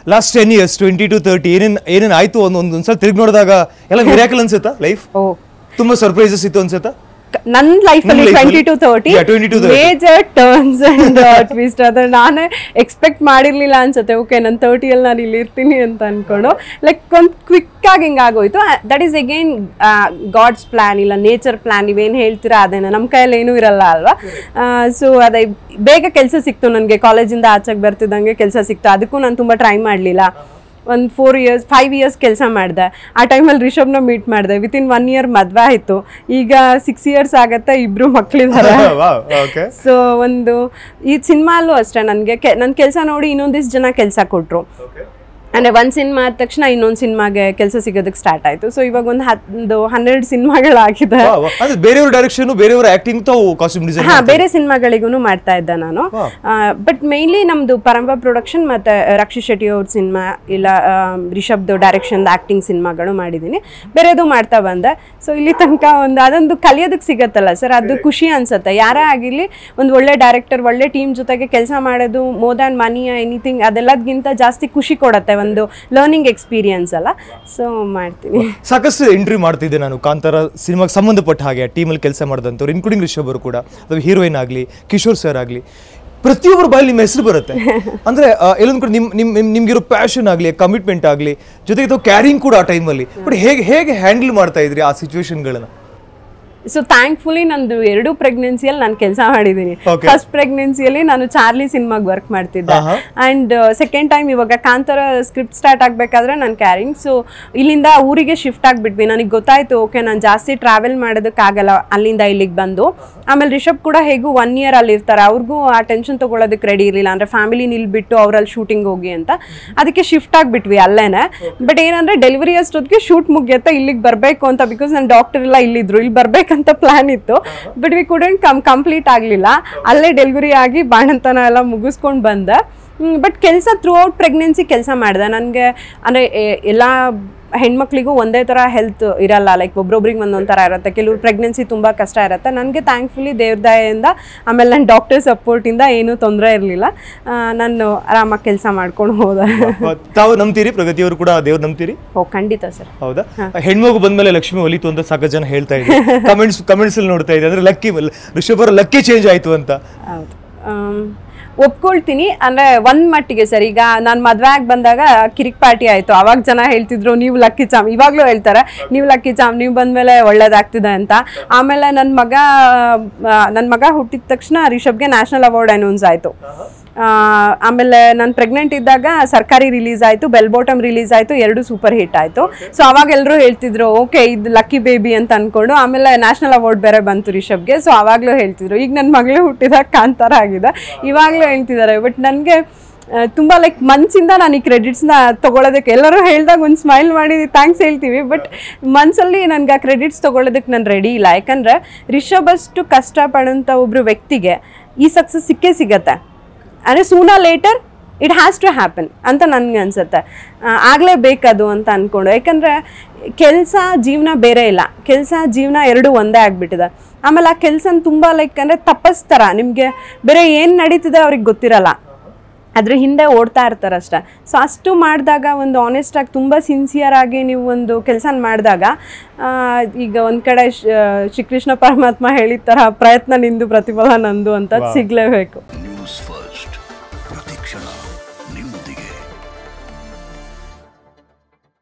Last ten years twenty to thirty ಏನೇನ್ ಏನೇನ್ ಆಯ್ತು ಒಂದ್ ಒಂದ್ ಒಂದ್ಸಲ ತಿರುಗಿ ನೋಡಿದಾಗ ಎಲ್ಲ ಮಿರಾಕಲ್ ಅನ್ಸುತ್ತಾ ಲೈಫ್ ಓ ತುಂಬಾ ಸರ್ಪ್ರೈಸಸ್ ಇತ್ತು ಅನ್ಸುತ್ತಾ ನನ್ನ ಲೈಫ್ ಅಲ್ಲಿ ನಿಮ್ life ಟ್ವೆಂಟಿ ಅಲ್ಲಿ? To thirty Yeah, 20 to 30. Major turns and twist ಅದ್ರ ನಾನೇ ಎಕ್ಸ್ಪೆಕ್ಟ್ ಮಾಡಿರ್ಲಿಲ್ಲ ಅನ್ಸುತ್ತೆ ಓಕೆ ನಾನು ತರ್ಟಿಯಲ್ಲಿ ನಾನು ಇಲ್ಲಿ ಇರ್ತೀನಿ ಅಂತ ಅನ್ಕೊಂಡು ಲೈಕ್ ಒಂದು ಕ್ವಿಕ್ ಆಗಿ ಹಿಂಗಾಗೋಯ್ತು that is again God's plan ಇಲ್ಲ ನೇಚರ್ ಪ್ಲಾನ್ ನೀವೇನು ಹೇಳ್ತೀರಾ ಅದೇನ ನಮ್ಮ ಕೈಯಲ್ಲಿ ಏನೂ ಇರಲ್ಲ ಅಲ್ವಾ ಸೊ ಅದೇ ಬೇಗ ಕೆಲಸ ಸಿಕ್ತು ನನಗೆ ಕಾಲೇಜಿಂದ ಆಚೆಗೆ ಬರ್ತಿದ್ದಂಗೆ ಕೆಲಸ ಸಿಕ್ತು ಅದಕ್ಕೂ ನಾನು ತುಂಬ ಟ್ರೈ ಮಾಡಲಿಲ್ಲ ಒಂದು ಫೋರ್ ಇಯರ್ಸ್ ಫೈವ್ ಇಯರ್ಸ್ ಕೆಲಸ ಮಾಡಿದೆ ಆ ಟೈಮಲ್ಲಿ ರಿಷಬ್ನ ಮೀಟ್ ಮಾಡಿದೆ ವಿತಿನ್ ಒನ್ ಇಯರ್ ಮದುವೆ ಆಯಿತು ಈಗ ಸಿಕ್ಸ್ ಇಯರ್ಸ್ ಆಗತ್ತೆ ಇಬ್ರು ಮಕ್ಕಳಿದ್ದಾರೆ ಓಕೆ ಸೊ ಒಂದು ಈ ಸಿನಿಮಾಲ್ಲೂ ಅಷ್ಟೇ ನನಗೆ ಕೆ ನನ್ನ ಕೆಲಸ ನೋಡಿ ಇನ್ನೊಂದಿಷ್ಟು ಜನ ಕೆಲಸ ಕೊಟ್ಟರು ಅಂದರೆ ಒಂದು ಸಿನಿಮಾ ಆದ ತಕ್ಷಣ ಇನ್ನೊಂದು ಸಿನಿಮಾಗೆ ಕೆಲಸ ಸಿಗೋದಕ್ಕೆ ಸ್ಟಾರ್ಟ್ ಆಯಿತು ಸೊ ಇವಾಗ ಒಂದು ಹತ್ತು ಹನ್ನೆರಡು ಸಿನಿಮಾಗಳಾಗಿದೆ ಅಂದ್ರೆ ಬೇರೆಯವ್ರ ಡೈರೆಕ್ಷನ್ ಬೇರೆಯವ್ರ ಆಕ್ಟಿಂಗ್ ತಾವು ಕಾಸ್ಟ್ಯೂಮ್ ಡಿಸೈನ್ ಹಾ ಬೇರೆ ಸಿನಿಮಾಗಳಿಗೂ ಮಾಡ್ತಾ ಇದ್ದೆ ನಾನು ಬಟ್ ಮೇನ್ಲಿ ನಮ್ದು ಪರಂಬ ಪ್ರೊಡಕ್ಷನ್ ಮತ್ತೆ ರಕ್ಷಿತ್ ಶೆಟ್ಟಿ ಅವ್ರ ಸಿನಿಮಾ ಇಲ್ಲ ಆ, ರಿಷಬ್ದು ಡೈರೆಕ್ಷನ್ ಆಕ್ಟಿಂಗ್ ಸಿನಿಮಾಗಳು ಮಾಡಿದ್ದೀನಿ ಬೇರೆದು ಮಾಡ್ತಾ ಬಂದೆ ಸೊ ಇಲ್ಲಿ ತನಕ ಒಂದು ಅದೊಂದು ಕಲಿಯೋದಕ್ಕೆ ಸಿಗತ್ತಲ್ಲ ಸರ್ ಅದು ಖುಷಿ ಅನ್ಸುತ್ತೆ ಯಾರೇ ಆಗಿರಲಿ ಒಂದು ಒಳ್ಳೆ ಡೈರೆಕ್ಟರ್ ಒಳ್ಳೆ ಟೀಮ್ ಜೊತೆಗೆ ಕೆಲಸ ಮಾಡೋದು ಮೋರ್ ದ್ಯಾನ್ ಮನಿ ಎನಿಥಿಂಗ್ ಅದೆಲ್ಲದಕ್ಕಿಂತ ಜಾಸ್ತಿ ಖುಷಿ ಕೊಡುತ್ತೆ ಒಂದು ಲರ್ನಿಂಗ್ ಎಕ್ಸ್ಪೀರಿಯನ್ಸ್ ಅಲ್ಲ ಸೊ ಮಾಡ್ತೀನಿ ಸಾಕಷ್ಟು ಇಂಟರ್ವ್ಯೂ ಮಾಡ್ತಿದ್ದೆ ನಾನು ಕಾಂತಾರ ಸಿನಿಮಾಗೆ ಸಂಬಂಧಪಟ್ಟ ಹಾಗೆ ಟೀಮಲ್ಲಿ ಕೆಲಸ ಮಾಡಿದಂಥವ್ರು ಇನ್ಕ್ಲೂಡಿಂಗ್ ರಿಷಬ್ ಅವರು ಕೂಡ ಅಥವಾ ಹೀರೋಯಿನ್ ಆಗಲಿ ಕಿಶೋರ್ ಸರ್ ಆಗಲಿ ಪ್ರತಿಯೊಬ್ಬರ ಬಾಯಲ್ಲಿ ನಿಮ್ಮ ಹೆಸರು ಬರುತ್ತೆ ಅಂದ್ರೆ ಆ, ಎಲ್ಲೊಂದ್ ಕಡೆ ನಿಮ್ ನಿಮ್ ನಿಮ್- ನಿಮ್ಗಿರೋ ಪ್ಯಾಷನ್ ಆಗಲಿ ಕಮಿಟ್ಮೆಂಟ್ ಆಗಲಿ ಜೊತೆಗೆ ತಾವು ಕ್ಯಾರಿಂಗ್ ಕೂಡ ಆ ಟೈಮಲ್ಲಿ ಬಟ್ ಹೇಗೆ ಹೇಗೆ ಹ್ಯಾಂಡಲ್ ಮಾಡ್ತಾ ಇದ್ರಿ ಆ ಸಿಚುವೇಶನ್ಗಳನ್ನ ಸೊ ಥ್ಯಾಂಕ್ಫುಲಿ ನಂದು ಎರಡು ಪ್ರೆಗ್ನೆನ್ಸಿಯಲ್ಲಿ ನಾನು ಕೆಲಸ ಮಾಡಿದ್ದೀನಿ Okay. ಫಸ್ಟ್ ಪ್ರೆಗ್ನೆನ್ಸಿಯಲ್ಲಿ ನಾನು ಚಾರ್ಲಿ ಸಿನಿಮಾಗೆ ವರ್ಕ್ ಮಾಡ್ತಿದ್ದೆ ಆಹಾ. ಅಂಡ್ ಸೆಕೆಂಡ್ ಟೈಮ್ ಇವಾಗ ಕಾಂತಾರ ಸ್ಕ್ರಿಪ್ಟ್ ಸ್ಟಾರ್ಟ್ ಆಗಬೇಕಾದ್ರೆ ನಾನು ಕ್ಯಾರಿಂಗ್ ಸೊ ಇಲ್ಲಿಂದ ಊರಿಗೆ ಶಿಫ್ಟ್ ಆಗಿಬಿಟ್ವಿ ನನಗೆ ಗೊತ್ತಾಯ್ತು ಓಕೆ ನಾನು ಜಾಸ್ತಿ ಟ್ರಾವೆಲ್ ಮಾಡೋದಕ್ಕಾಗಲ್ಲ ಅಲ್ಲಿಂದ ಇಲ್ಲಿಗೆ ಬಂದು ಆಮೇಲೆ ರಿಷಬ್ ಕೂಡ ಹೇಗೂ ಒನ್ ಇಯರ್ ಅಲ್ಲಿ ಇರ್ತಾರೆ ಅವ್ರಿಗೂ ಆ ಟೆನ್ಷನ್ ತೊಗೊಳೋದಕ್ಕೆ ರೆಡಿ ಇರಲಿಲ್ಲ ಅಂದರೆ ಫ್ಯಾಮಿಲಿ ನಿಲ್ಬಿಟ್ಟು ಅವರಲ್ಲಿ ಶೂಟಿಂಗ್ ಹೋಗಿ ಅಂತ ಅದಕ್ಕೆ ಶಿಫ್ಟ್ ಆಗಿಬಿಟ್ವಿ ಅಲ್ಲೇನೆ ಬಟ್ ಏನಂದ್ರೆ ಡೆಲಿವರಿ ಅಷ್ಟೊತ್ತಿಗೆ ಶೂಟ್ ಮುಗಿಯುತ್ತೆ ಇಲ್ಲಿಗೆ ಬರಬೇಕು ಅಂತ ಬಿಕಾಸ್ ನನ್ನ ಡಾಕ್ಟರ್ ಎಲ್ಲ ಇಲ್ಲಿದ್ರು ಇಲ್ಲಿ ಬರ್ಬೇಕಂತ ಪ್ಲಾನ್ ಇತ್ತು but we couldn't come complete ಆಗಲಿಲ್ಲ ಅಲ್ಲೇ ಡೆಲಿವರಿ ಆಗಿ ಬಾಣಂತನ ಎಲ್ಲ ಮುಗಿಸ್ಕೊಂಡು ಬಂದೆ ಬಟ್ ಕೆಲಸ ಥ್ರೂ ಔಟ್ ಪ್ರೆಗ್ನೆನ್ಸಿ ಕೆಲಸ ಮಾಡಿದೆ ನನಗೆ ಅಂದರೆ ಎಲ್ಲ ಹೆಣ್ಮಕ್ಳಿಗೂ ಒಂದೇ ಥರ ಹೆಲ್ತ್ ಇರಲ್ಲ ಲೈಕ್ ಒಬ್ರೊಬ್ರಿಗೆ ಒಂದೊಂದು ಥರ ಇರುತ್ತೆ ಕೆಲವ್ರು ಪ್ರೆಗ್ನೆನ್ಸಿ ತುಂಬ ಕಷ್ಟ ಇರುತ್ತೆ ನನಗೆ ಥ್ಯಾಂಕ್ಫುಲಿ ದೇವ್ರ ದಯೆಯಿಂದ ಆಮೇಲೆ ನನ್ನ ಡಾಕ್ಟರ್ ಸಪೋರ್ಟಿಂದ ಏನೂ ತೊಂದರೆ ಇರಲಿಲ್ಲ ನಾನು ಆರಾಮಾಗಿ ಕೆಲಸ ಮಾಡ್ಕೊಂಡು ಹೋದೆ ತಾವು ನಂಬ್ತೀರಿ ಪ್ರಗತಿಯವರು ಕೂಡ ದೇವ್ರು ನಂಬ್ತೀರಿ ಓ ಖಂಡಿತ ಸರ್ ಹೌದಾ ಹೆಣ್ಮಗು ಬಂದ್ಮೇಲೆ ಲಕ್ಷ್ಮಿ ಒಲಿತು ಅಂತ ಸಾಕಷ್ಟು ಜನ ಹೇಳ್ತಾ ಇದ್ದಾರೆ ಕಮೆಂಟ್ಸ್ ಕಮೆಂಟ್ಸ್ ಅಲ್ಲಿ ನೋಡ್ತಾ ಇದ್ದಾರೆ ಅಂದ್ರೆ ಲಕ್ಕಿ ರಿಷಬ್ ಅವರ ಲಕ್ಕಿ ಚೇಂಜ್ ಆಯ್ತು ಅಂತ ಹೌದು ಆಮ್, ಒಪ್ಕೊಳ್ತೀನಿ ಅಂದ್ರೆ ಒಂದ್ ಮಟ್ಟಿಗೆ ಸರ್ ಈಗ ನಾನು ಮದ್ವೆ ಆಗಿ ಬಂದಾಗ ಕಿರಿಕ್ ಪಾರ್ಟಿ ಆಯ್ತು ಅವಾಗ ಜನ ಹೇಳ್ತಿದ್ರು ನೀವು ಲಕ್ಕಿ ಚಾಮ್ ಇವಾಗ್ಲೂ ಹೇಳ್ತಾರೆ ನೀವು ಲಕ್ಕಿ ಚಾಮ್ ನೀವು ಬಂದ್ಮೇಲೆ ಒಳ್ಳೇದಾಗ್ತಿದೆ ಅಂತ ಆಮೇಲೆ ನನ್ನ ಮಗ ನನ್ನ ಮಗ ಹುಟ್ಟಿದ ತಕ್ಷಣ ರಿಷಬ್ಗೆ ನ್ಯಾಷನಲ್ ಅವಾರ್ಡ್ ಅನೌನ್ಸ್ ಆಯ್ತು ಆ, ಆಮೇಲೆ ನಾನು ಪ್ರೆಗ್ನೆಂಟ್ ಇದ್ದಾಗ ಸರ್ಕಾರಿ ರಿಲೀಸ್ ಆಯಿತು ಬೆಲ್ ಬಾಟಮ್ ರಿಲೀಸ್ ಆಯಿತು ಎರಡು ಸೂಪರ್ ಹಿಟ್ ಆಯಿತು ಸೊ ಅವಾಗ ಎಲ್ಲರೂ ಹೇಳ್ತಿದ್ರು ಓಕೆ ಇದು ಲಕ್ಕಿ ಬೇಬಿ ಅಂತ ಅನ್ಕೊಂಡು ಆಮೇಲೆ ನ್ಯಾಷನಲ್ ಅವಾರ್ಡ್ ಬೇರೆ ಬಂತು ರಿಷಬ್ಗೆ ಸೊ ಅವಾಗಲೂ ಹೇಳ್ತಿದ್ರು ಈಗ ನನ್ನ ಮಗಳು ಹುಟ್ಟಿದಾಗ ಕಾಂತಾರ ಆಗಿದೆ ಇವಾಗಲೂ ಹೇಳ್ತಿದ್ದಾರೆ ಬಟ್ ನನಗೆ ತುಂಬ ಲೈಕ್ ಮನ್ಸಿಂದ ನಾನು ಈ ಕ್ರೆಡಿಟ್ಸ್ನ ತೊಗೊಳೋದಕ್ಕೆ ಎಲ್ಲರೂ ಹೇಳ್ದಾಗ ಒಂದು ಸ್ಮೈಲ್ ಮಾಡಿ ಥ್ಯಾಂಕ್ಸ್ ಹೇಳ್ತೀವಿ ಬಟ್ ಮನಸ್ಸಲ್ಲಿ ನನಗೆ ಆ ಕ್ರೆಡಿಟ್ಸ್ ತೊಗೊಳೋದಕ್ಕೆ ನಾನು ರೆಡಿ ಇಲ್ಲ ಯಾಕಂದರೆ ರಿಷಬ್ ಅಷ್ಟು ಕಷ್ಟಪಡೋಂಥ ಒಬ್ಬರು ವ್ಯಕ್ತಿಗೆ ಈ ಸಕ್ಸಸ್ ಸಿಕ್ಕೇ ಸಿಗತ್ತೆ ಅಂದರೆ sooner later it has to happen ಅಂತ ನನಗೆ ಅನ್ಸುತ್ತೆ ಆಗಲೇಬೇಕದು ಅಂತ ಅಂದ್ಕೊಂಡು ಯಾಕಂದರೆ ಕೆಲಸ ಜೀವನ ಬೇರೆ ಇಲ್ಲ ಕೆಲಸ ಜೀವನ ಎರಡು ಒಂದೇ ಆಗಿಬಿಟ್ಟಿದೆ ಆಮೇಲೆ ಆ ಕೆಲಸನ ತುಂಬ ಲೈಕ್ ಅಂದರೆ ತಪಸ್ತರ ನಿಮಗೆ ಬೇರೆ ಏನು ನಡೀತಿದೆ ಅವ್ರಿಗೆ ಗೊತ್ತಿರಲ್ಲ ಅದ್ರ ಹಿಂದೆ ಓಡ್ತಾ ಇರ್ತಾರೆ ಅಷ್ಟೇ ಸೊ ಅಷ್ಟು ಮಾಡಿದಾಗ ಒಂದು ಆನೆಸ್ಟ್ ಆಗಿ ತುಂಬ ಸಿನ್ಸಿಯರ್ ಆಗಿ ನೀವು ಒಂದು ಕೆಲಸ ಮಾಡಿದಾಗ ಈಗ ಒಂದು ಕಡೆ ಶ- ಶ್ರೀಕೃಷ್ಣ ಪರಮಾತ್ಮ ಹೇಳಿದ ಥರ ಪ್ರಯತ್ನ ನಿಂದು ಪ್ರತಿಫಲ ನಂದು ಅಂತ ಸಿಗಲೇಬೇಕು ನ್ಯೂಸ್ ಫಸ್ಟ್ ಪ್ರತಿಕ್ಷಣ ನಿಮ್ಮೊಂದಿಗೆ